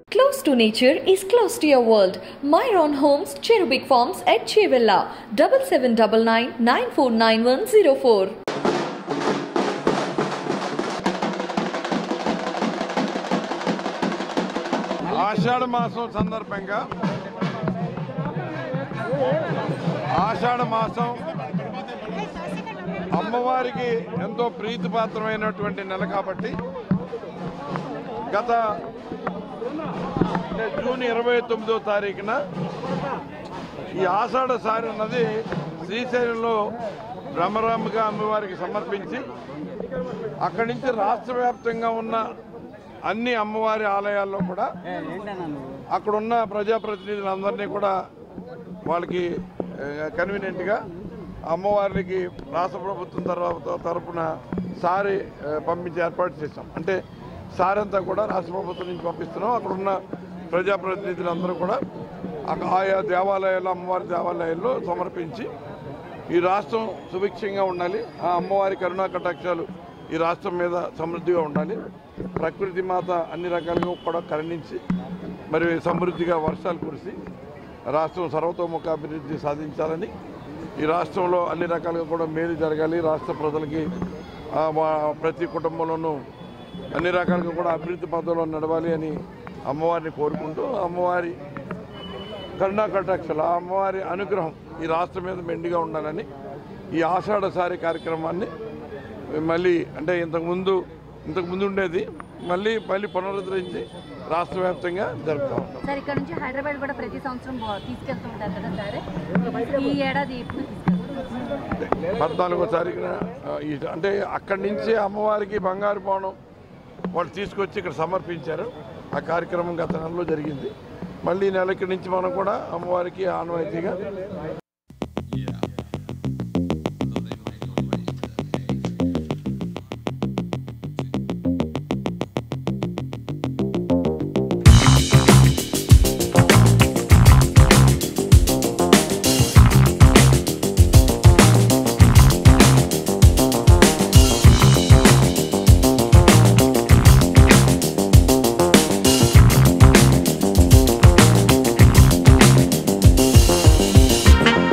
Close to nature is close to your world. Myron Homes, Cherubic Farms at Chevilla, 7799 949104. ఆషాఢ మాసం సందర్భంగా ఆషాఢ మాసం అమ్మవారికి ఎంతో ప్రీతిపాత్రమైనటువంటి నెల కాబట్టి గత అంటే జూన్ ఇరవై తొమ్మిదో తారీఖున ఈ ఆషాఢ సారి అన్నది శ్రీశైలంలో బ్రహ్మరాంబిక అమ్మవారికి సమర్పించి అక్కడి నుంచి రాష్ట్ర వ్యాప్తంగా ఉన్న అన్ని అమ్మవారి ఆలయాల్లో కూడా అక్కడున్న ప్రజాప్రతినిధులందరినీ కూడా వాళ్ళకి కన్వీనియంట్గా అమ్మవారికి రాష్ట్ర ప్రభుత్వం తర్వాత తరపున సారి ఆ, పంపించి ఏర్పాటు చేశాం అంటే సారి అంతా కూడా రాష్ట్ర ప్రభుత్వం నుంచి పంపిస్తున్నాం అక్కడున్న ప్రజాప్రతినిధులందరూ కూడా అక్క- ఆయా దేవాలయాల్లో అమ్మవారి దేవాలయాల్లో సమర్పించి ఈ రాష్ట్రం సుభిక్షంగా ఉండాలి ఆ అమ్మవారి కరుణా కటాక్షాలు ఈ రాష్ట్రం మీద సమృద్ధిగా ఉండాలి ప్రకృతి మాత అన్ని రకాలుగా కూడా కరుణించి మరి సమృద్ధిగా వర్షాలు కురిసి రాష్ట్రం సర్వతోముఖ అభివృద్ధి సాధించాలని ఈ రాష్ట్రంలో అన్ని రకాలుగా కూడా మేలు జరగాలి రాష్ట్ర ప్రజలకి ఆ, వా- ప్రతి కుటుంబంలోనూ అన్ని రకాలుగా కూడా అభివృద్ధి పథంలో నడవాలి అని అమ్మవారిని కోరుకుంటూ అమ్మవారి కరుణా కటాక్షలు ఆ అమ్మవారి అనుగ్రహం ఈ రాష్ట్రం మీద మెండుగా ఉండాలని ఈ ఆషాఢ సారి కార్యక్రమాన్ని మళ్ళీ అంటే ఇంతకుముందు ఇంతకుముందు ఉండేది మళ్ళీ మళ్ళీ పునరుద్ధరించి రాష్ట్ర వ్యాప్తంగా జరుపుతా ఉంటాం సార్ ఇక్కడ నుంచి హైదరాబాద్ కూడా ప్రతి సంవత్సరం బా- తీసుకెళ్తూ ఉంటారు కదా సార్ ఈ ఏడాది ఎప్పుడు తీసుకెళ్తారు పద్నాలుగో తారీఖున ఆ, ఈ అంటే అక్కడి నుంచి అమ్మవారికి బంగారు పోవడం వాళ్ళు తీసుకొచ్చి ఇక్కడ సమర్పించారు ఆ కార్యక్రమం గత నెలలో జరిగింది మళ్ళీ ఈ నెల ఇక్కడి నుంచి మనం కూడా అమ్మవారికి ఆనవాయితీగా Thank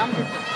రామకృష్ణ